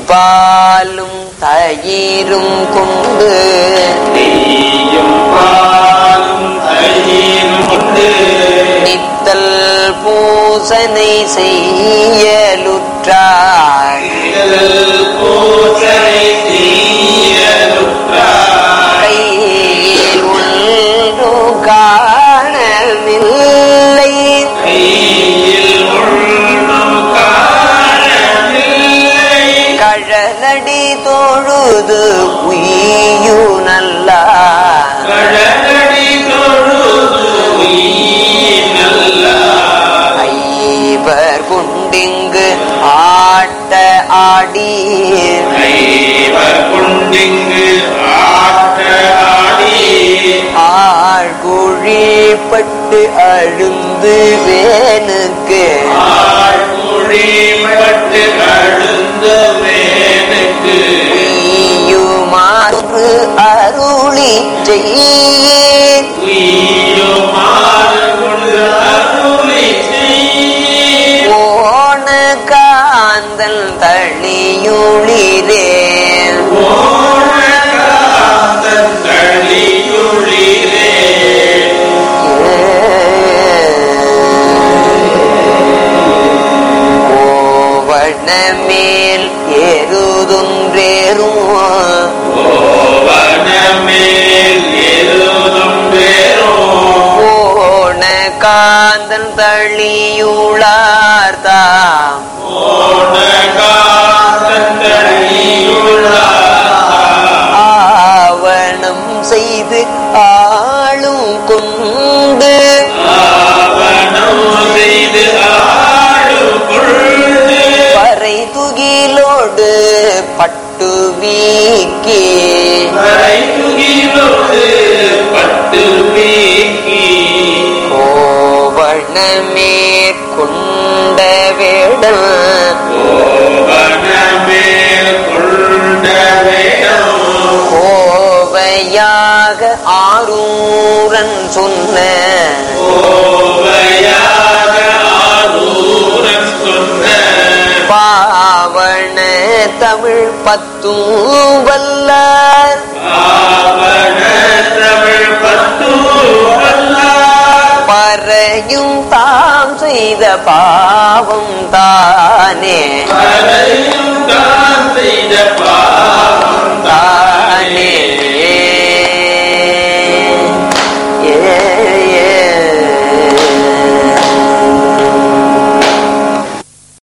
பாலும் தயிரும் கொண்டு நெய்யும் பாலும் தயிரும் கொண்டு நித்தல் பூசனை செய்யலுற்றார் இதழ் பூசனை செய்யலுற்றார். கையில் ஒன்று காணவில்லை கையில் ஒன்றும் காணவில்லை. கழலடி தொழுது உய்யு நல்லா கடலடி தொழுது உயிர் நல்லார். ஐவர் குண்டிங்கு ஆட்ட ஆடி ஐவர் குண்டிங்கு ஆட்ட ஆடி ஆழ்குழிப்பட்டு அழுந்து வேனுக்கு ஆழ்மொழிப்பட்டு அழுந்த வேனுக்கு உய்யுமாறு அருளி செய்யேன் உய்யுமாறு கொண்டு அருளி செய். ஓண காந்தல் தளியுளிரே ஓணகாந்தன் களியுளிரே. ஓவணமேல் எருதுன்றேரும் ஓவனமேல் எருதும் வேரும். ஓண காந்தல் தளியுளார் தாம் ஓணகாந்தன் களியுளார். ஆவணம் செய்து ஆளும் கொண்டு ஆவணம் செய்து ஆளும் கொண்டு பறை துகிலோடு பட்டு வீக்கி வரை துகிலோடு பட்டு வீக்கி கோவணமே கொண்ட வேடல் கோவனமேல் கொண்ட வேடம் கோவையாக ஆரூரன் சொன்ன கோவையாக ஆரூரன் சொன்ன பாவண தமிழ் பத்தும் வல்லார் பாவன தமிழ் பத்தூரல்லார் பறையும் தாம் செய்த பாவம் தானே பறையும் தான் செய்த பா